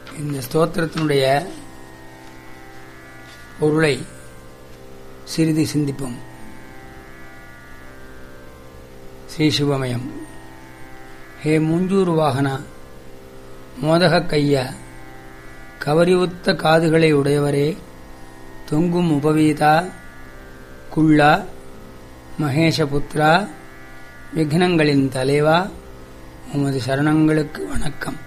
இந்த ஸ்தோத்திரத்தினுடைய பொருளை சிறிது சிந்திப்போம் ஸ்ரீ சிவமயம் ஹே மூஞ்சூர் வாகனா மோதக கையா கவரிவுத்த காதுகளை உடையவரே தொங்கும் உபவீதா குள்ளா மகேஷபுத்ரா விக்னங்களின் தலைவா உமது சரணங்களுக்கு வணக்கம்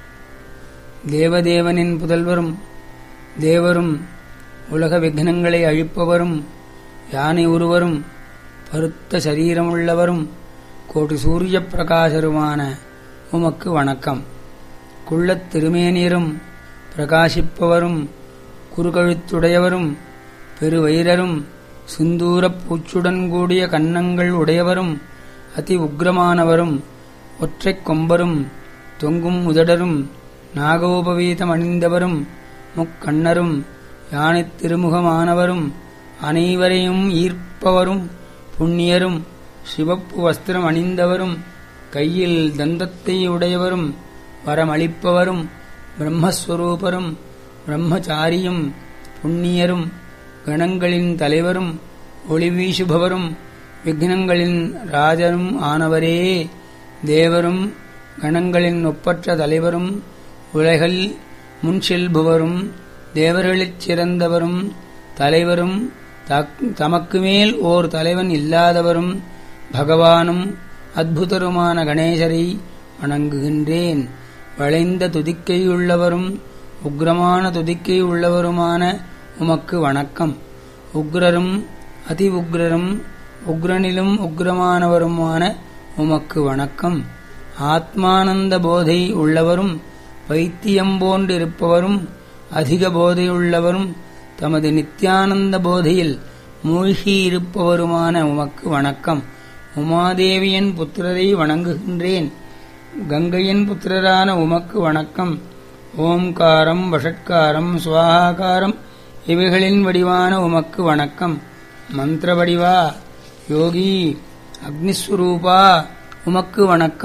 தேவதேவனின் புதல்வரும் தேவரும் உலக விக்னங்களை அழிப்பவரும் யானை ஒருவரும் பருத்த சரீரமுள்ளவரும் கோடி சூரிய பிரகாசருமான உமக்கு வணக்கம் குள்ளத் திருமேனீரும் பிரகாசிப்பவரும் குறுகழுத்துடையவரும் பெருவயிரரும் சிந்தூரப் பூச்சுடன் கூடிய கன்னங்கள் உடையவரும் அதி உக்ரமானவரும் ஒற்றைக் கொம்பரும் தொங்கும் உதடரும் நாகோபவீதம் அணிந்தவரும் முக்கண்ணரும் யானைத் திருமுகமானவரும் அனைவரையும் ஈர்ப்பவரும் புண்ணியரும் சிவப்பு வஸ்திரம் அணிந்தவரும் கையில் தந்தத்தை உடையவரும் வரமளிப்பவரும் பிரம்மஸ்வரூபரும் பிரம்மச்சாரியும் புண்ணியரும் கணங்களின் தலைவரும் ஒளி வீசுபவரும் விக்னங்களின் ராஜரும் ஆனவரே தேவரும் கணங்களின் ஒப்பற்ற தலைவரும் உலகில் முன் செல்பவரும் தேவர்களிற் சிறந்தவரும் தலைவரும் தமக்கு மேல் ஓர் தலைவன் இல்லாதவரும் பகவானும் அத்புதருமான கணேசரை வணங்குகின்றேன் வளைந்த துதிக்கையுள்ளவரும் உக்ரமான துதிக்கை உள்ளவருமான உமக்கு வணக்கம் உக்ரரும் அதி உக்ரரும் உக்ரனிலும் உக்ரமானவருமான உமக்கு வணக்கம் ஆத்மானந்த போதை உள்ளவரும் பைத்தியம் போன்றிருப்பவரும் அதிக போதையுள்ளவரும் தமது நித்யானந்த போதையில் மூழ்கியிருப்பவருமான உமக்கு வணக்கம் உமாதேவியின் புத்திரரை வணங்குகின்றேன் கங்கையின் புத்திரரான உமக்கு வணக்கம் ஓம்காரம் வஷட்காரம் சுவாகாரம் இவைகளின் வடிவான உமக்கு வணக்கம் மந்திர வடிவா யோகி அக்னிஸ்வரூபா உமக்கு வணக்கம்